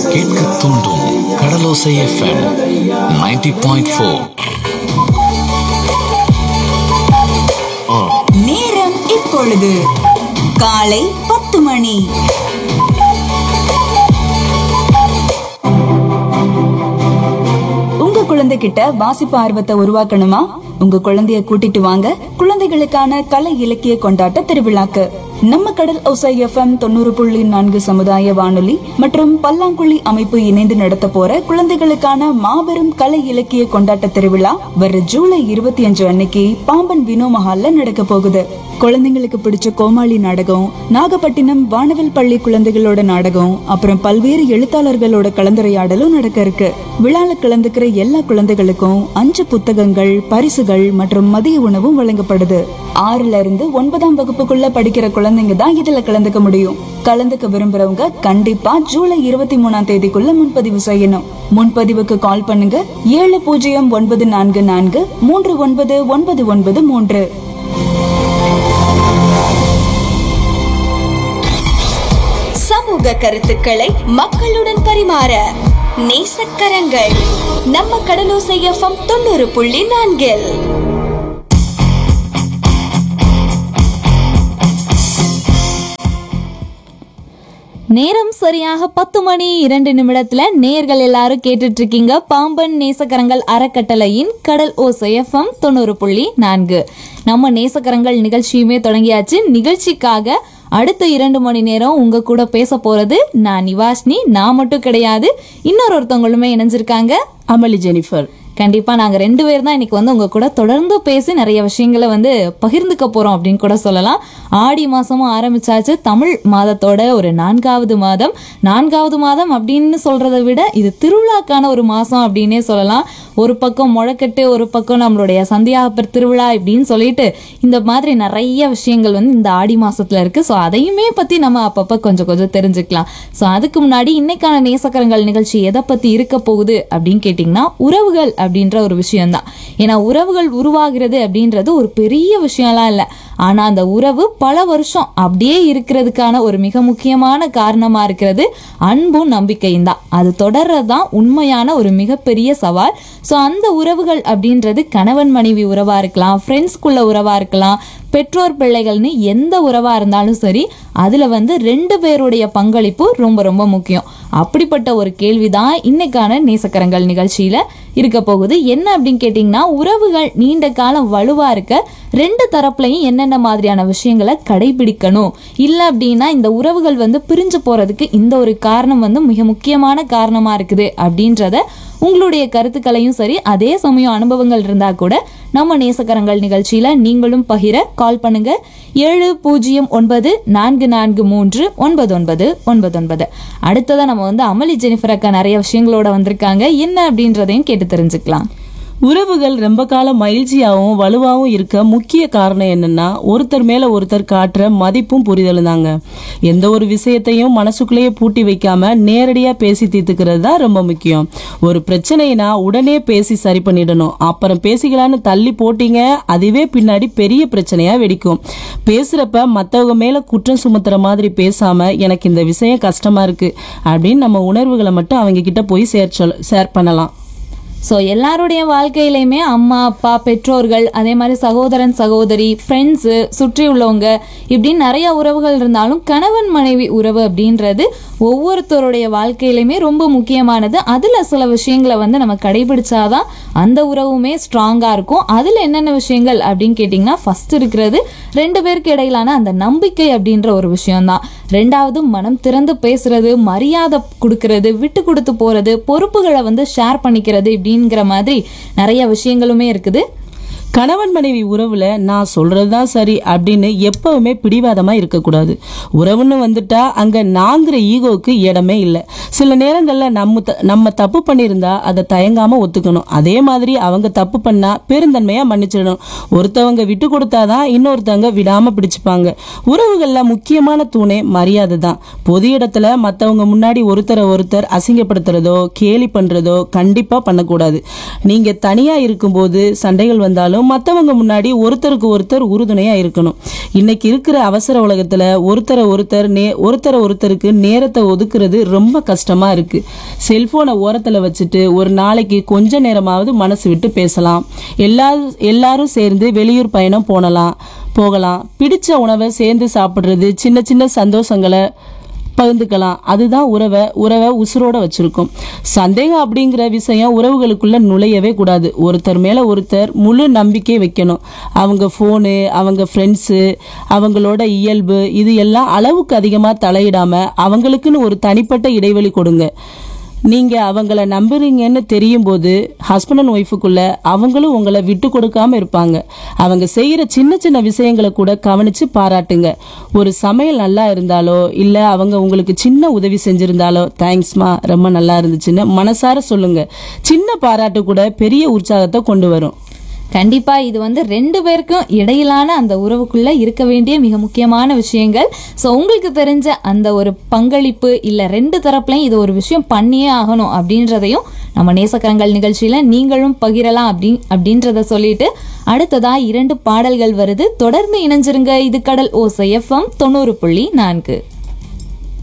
கேட்க தூண்டும் கடலோசை FM 90.4 point four நேரம் இப்பொழுது காலை பத்து மணி உங்க குழந்தைகிட்ட வாசிப்பு ஆர்வத்தை உருவாக்கணுமா உங்க குழந்தைய கூட்டிட்டு வாங்க குழந்தைகளுக்கான கலை இலக்கிய கொண்டாட்ட திருவிழாக்கு நம்ம கடல் ஒசை எஃப்எம் தொண்ணூறு புள்ளி நான்கு சமுதாய வானொலி மற்றும் பல்லாங்குழி அமைப்பு இணைந்து நடத்த போற குழந்தைகளுக்கான மாபெரும் கலை இலக்கிய கொண்டாட்ட திருவிழா வர ஜூலை இருபத்தி அஞ்சு அன்னைக்கு பாம்பன் வினோ மஹால்ல நடக்க போகுது குழந்தைங்களுக்கு பிடிச்ச கோமாளி நாடகம் நாகப்பட்டினம் வானவில் பள்ளி குழந்தைகளோட நாடகம் அப்புறம் பல்வேறு எழுத்தாளர்களோட கலந்துரையாடலும் நடக்க இருக்கு விழால கலந்துக்கிற எல்லா குழந்தைகளுக்கும் அஞ்சு புத்தகங்கள் பரிசுகள் மற்றும் மதிய உணவும் வழங்கப்படுது ஆறுல இருந்து ஒன்பதாம் வகுப்புக்குள்ள படிக்கிற குழந்தைங்க தான் இதுல கலந்துக்க முடியும் கலந்துக்க விரும்புறவங்க கண்டிப்பா ஜூலை இருபத்தி மூணாம் தேதிக்குள்ள முன்பதிவு செய்யணும் முன்பதிவுக்கு கால் பண்ணுங்க ஏழு பூஜ்ஜியம் ஒன்பது நான்கு நான்கு மூன்று ஒன்பது ஒன்பது ஒன்பது மூன்று சமூக கருத்துக்களை மக்களுடன் பரிமாற நேசக்கரங்கள் நம்ம கடலோசை எஃப்எம் தொண்ணூறு புள்ளி நான்கில் நேரம் சரியாக பத்து மணி இரண்டு நிமிடத்துல நேர்கள் எல்லாரும் கேட்டுட்டு இருக்கீங்க பாம்பன் நேசக்கரங்கள் அறக்கட்டளையின் கடல் ஓசை எஃப்எம் தொண்ணூறு புள்ளி நான்கு நம்ம நேசக்கரங்கள் நிகழ்ச்சியுமே தொடங்கியாச்சு நிகழ்ச்சிக்காக அடுத்த இரண்டு மணி நேரம் உங்க கூட பேச போறது நான் நிவாஷ்னி நான் மட்டும் கிடையாது இன்னொரு ஒருத்தவங்களுமே இணைஞ்சிருக்காங்க அமளி ஜெனிஃபர் கண்டிப்பா நாங்க ரெண்டு பேர் தான் இன்னைக்கு வந்து உங்க கூட தொடர்ந்து பேசி நிறைய விஷயங்களை வந்து பகிர்ந்துக்க போறோம் அப்படின்னு கூட சொல்லலாம் ஆடி மாசமும் ஆரம்பிச்சாச்சு தமிழ் மாதத்தோட ஒரு நான்காவது மாதம் நான்காவது மாதம் அப்படின்னு சொல்றதை விட இது திருவிழாக்கான ஒரு மாசம் அப்படின்னே சொல்லலாம் ஒரு பக்கம் முழக்கட்டு ஒரு பக்கம் நம்மளுடைய சந்தியாகப்பர் திருவிழா இப்படின்னு சொல்லிட்டு இந்த மாதிரி நிறைய விஷயங்கள் வந்து இந்த ஆடி மாசத்துல இருக்கு ஸோ அதையுமே பத்தி நம்ம அப்பப்ப கொஞ்சம் கொஞ்சம் தெரிஞ்சுக்கலாம் ஸோ அதுக்கு முன்னாடி இன்னைக்கான நேசக்கரங்கள் நிகழ்ச்சி எதை பத்தி இருக்க போகுது அப்படின்னு கேட்டிங்கன்னா உறவுகள் அப்படின்ற ஒரு விஷயம்தான் ஏன்னா உறவுகள் உருவாகிறது அப்படின்றது ஒரு பெரிய விஷயம்லாம் இல்லை ஆனா அந்த உறவு பல வருஷம் அப்படியே இருக்கிறதுக்கான ஒரு மிக முக்கியமான காரணமா இருக்கிறது அன்பும் நம்பிக்கையும் தான் அது தொடர்றது தான் உண்மையான ஒரு மிகப்பெரிய சவால் ஸோ அந்த உறவுகள் அப்படின்றது கணவன் மனைவி உறவா இருக்கலாம் ஃப்ரெண்ட்ஸ்குள்ள உறவா இருக்கலாம் பெற்றோர் பிள்ளைகள்னு எந்த உறவா இருந்தாலும் சரி அதுல வந்து ரெண்டு பேருடைய பங்களிப்பு ரொம்ப ரொம்ப முக்கியம் அப்படிப்பட்ட ஒரு கேள்விதான் இன்னைக்கான நேசக்கரங்கள் நிகழ்ச்சியில இருக்க போகுது என்ன அப்படின்னு கேட்டிங்கன்னா உறவுகள் நீண்ட காலம் வலுவா இருக்க ரெண்டு தரப்புலையும் என்னென்ன மாதிரியான விஷயங்களை கடைபிடிக்கணும் இல்லை அப்படின்னா இந்த உறவுகள் வந்து பிரிஞ்சு போறதுக்கு இந்த ஒரு காரணம் வந்து மிக முக்கியமான காரணமா இருக்குது அப்படின்றத உங்களுடைய கருத்துக்களையும் சரி அதே சமயம் அனுபவங்கள் இருந்தா கூட நம்ம நேசக்கரங்கள் நிகழ்ச்சியில நீங்களும் பகிர கால் பண்ணுங்க ஏழு பூஜ்ஜியம் ஒன்பது நான்கு நான்கு மூன்று ஒன்பது ஒன்பது ஒன்பது ஒன்பது அடுத்ததா நம்ம வந்து அமளி ஜெனிஃபர் அக்கா நிறைய விஷயங்களோட வந்திருக்காங்க என்ன அப்படின்றதையும் கேட்டு தெரிஞ்சுக்கலாம் உறவுகள் ரொம்ப காலம் மகிழ்ச்சியாகவும் வலுவாகவும் இருக்க முக்கிய காரணம் என்னன்னா ஒருத்தர் மேல ஒருத்தர் காட்டுற மதிப்பும் புரிதலும் தாங்க எந்த ஒரு விஷயத்தையும் மனசுக்குள்ளேயே பூட்டி வைக்காம நேரடியா பேசி தீர்த்துக்கிறது தான் ரொம்ப முக்கியம் ஒரு பிரச்சனைனா உடனே பேசி சரி பண்ணிடணும் அப்புறம் பேசிக்கலான்னு தள்ளி போட்டீங்க அதுவே பின்னாடி பெரிய பிரச்சனையா வெடிக்கும் பேசுறப்ப மத்தவங்க மேல குற்றம் சுமத்துற மாதிரி பேசாம எனக்கு இந்த விஷயம் கஷ்டமா இருக்கு அப்படின்னு நம்ம உணர்வுகளை மட்டும் அவங்க கிட்ட போய் ஷேர் சொல் ஷேர் பண்ணலாம் ஸோ எல்லாருடைய வாழ்க்கையிலையுமே அம்மா அப்பா பெற்றோர்கள் அதே மாதிரி சகோதரன் சகோதரி ஃப்ரெண்ட்ஸு சுற்றி உள்ளவங்க இப்படின்னு நிறைய உறவுகள் இருந்தாலும் கணவன் மனைவி உறவு அப்படின்றது ஒவ்வொருத்தருடைய வாழ்க்கையிலையுமே ரொம்ப முக்கியமானது அதில் சில விஷயங்களை வந்து நம்ம கடைபிடிச்சாதான் அந்த உறவுமே ஸ்ட்ராங்காக இருக்கும் அதில் என்னென்ன விஷயங்கள் அப்படின்னு கேட்டிங்கன்னா ஃபர்ஸ்ட் இருக்கிறது ரெண்டு பேருக்கு இடையிலான அந்த நம்பிக்கை அப்படின்ற ஒரு விஷயம்தான் ரெண்டாவது மனம் திறந்து பேசுறது மரியாதை கொடுக்கறது விட்டு கொடுத்து போறது பொறுப்புகளை வந்து ஷேர் பண்ணிக்கிறது இப்படிங்கிற மாதிரி நிறைய விஷயங்களுமே இருக்குது கணவன் மனைவி உறவுல நான் சொல்றதுதான் சரி அப்படின்னு எப்பவுமே பிடிவாதமா இருக்கக்கூடாது உறவுன்னு வந்துட்டா அங்க நாங்கிற ஈகோவுக்கு இடமே இல்லை சில நேரங்கள்ல நம்ம த- நம்ம தப்பு பண்ணியிருந்தா அதை தயங்காம ஒத்துக்கணும் அதே மாதிரி அவங்க தப்பு பண்ணா பெருந்தன்மையா மன்னிச்சிடணும் ஒருத்தவங்க விட்டு கொடுத்தாதான் இன்னொருத்தவங்க விடாம பிடிச்சுப்பாங்க உறவுகள்ல முக்கியமான தூணே மரியாதை தான் பொது இடத்துல மத்தவங்க முன்னாடி ஒருத்தரை ஒருத்தர் அசிங்கப்படுத்துறதோ கேலி பண்றதோ கண்டிப்பா பண்ணக்கூடாது நீங்க தனியா இருக்கும்போது சண்டைகள் வந்தாலும் இருந்தாலும் மற்றவங்க முன்னாடி ஒருத்தருக்கு ஒருத்தர் உறுதுணையா இருக்கணும் இன்னைக்கு இருக்கிற அவசர உலகத்துல ஒருத்தரை ஒருத்தர் நே ஒருத்தரை ஒருத்தருக்கு நேரத்தை ஒதுக்குறது ரொம்ப கஷ்டமா இருக்கு செல்போனை ஓரத்துல வச்சுட்டு ஒரு நாளைக்கு கொஞ்ச நேரமாவது மனசு விட்டு பேசலாம் எல்லாரும் எல்லாரும் சேர்ந்து வெளியூர் பயணம் போனலாம் போகலாம் பிடிச்ச உணவை சேர்ந்து சாப்பிடுறது சின்ன சின்ன சந்தோஷங்களை பகிர்ந்துக்கலாம் அதுதான் உறவை உறவை உசுரோட வச்சிருக்கும் சந்தேகம் அப்படிங்கிற விஷயம் உறவுகளுக்குள்ள நுழையவே கூடாது ஒருத்தர் மேல ஒருத்தர் முழு நம்பிக்கை வைக்கணும் அவங்க ஃபோனு அவங்க ஃப்ரெண்ட்ஸு அவங்களோட இயல்பு இது எல்லாம் அளவுக்கு அதிகமாக தலையிடாம அவங்களுக்குன்னு ஒரு தனிப்பட்ட இடைவெளி கொடுங்க நீங்க அவங்கள நம்புறீங்கன்னு தெரியும் போது ஹஸ்பண்ட் அண்ட் ஒய்ஃபுக்குள்ள அவங்களும் உங்களை விட்டு கொடுக்காம இருப்பாங்க அவங்க செய்யற சின்ன சின்ன விஷயங்களை கூட கவனிச்சு பாராட்டுங்க ஒரு சமையல் நல்லா இருந்தாலோ இல்ல அவங்க உங்களுக்கு சின்ன உதவி செஞ்சிருந்தாலோ தேங்க்ஸ்மா ரொம்ப நல்லா இருந்துச்சுன்னு மனசார சொல்லுங்க சின்ன பாராட்டு கூட பெரிய உற்சாகத்தை கொண்டு வரும் கண்டிப்பா இது வந்து ரெண்டு பேருக்கும் இடையிலான அந்த உறவுக்குள்ள இருக்க வேண்டிய மிக முக்கியமான விஷயங்கள் ஸோ உங்களுக்கு தெரிஞ்ச அந்த ஒரு பங்களிப்பு இல்ல ரெண்டு தரப்புலையும் இது ஒரு விஷயம் பண்ணியே ஆகணும் அப்படின்றதையும் நம்ம நேசக்கரங்கள் நிகழ்ச்சியில நீங்களும் பகிரலாம் அப்படி அப்படின்றத சொல்லிட்டு அடுத்ததா இரண்டு பாடல்கள் வருது தொடர்ந்து இணைஞ்சிருங்க இது கடல் ஓசை எஃப்எம் தொண்ணூறு புள்ளி நான்கு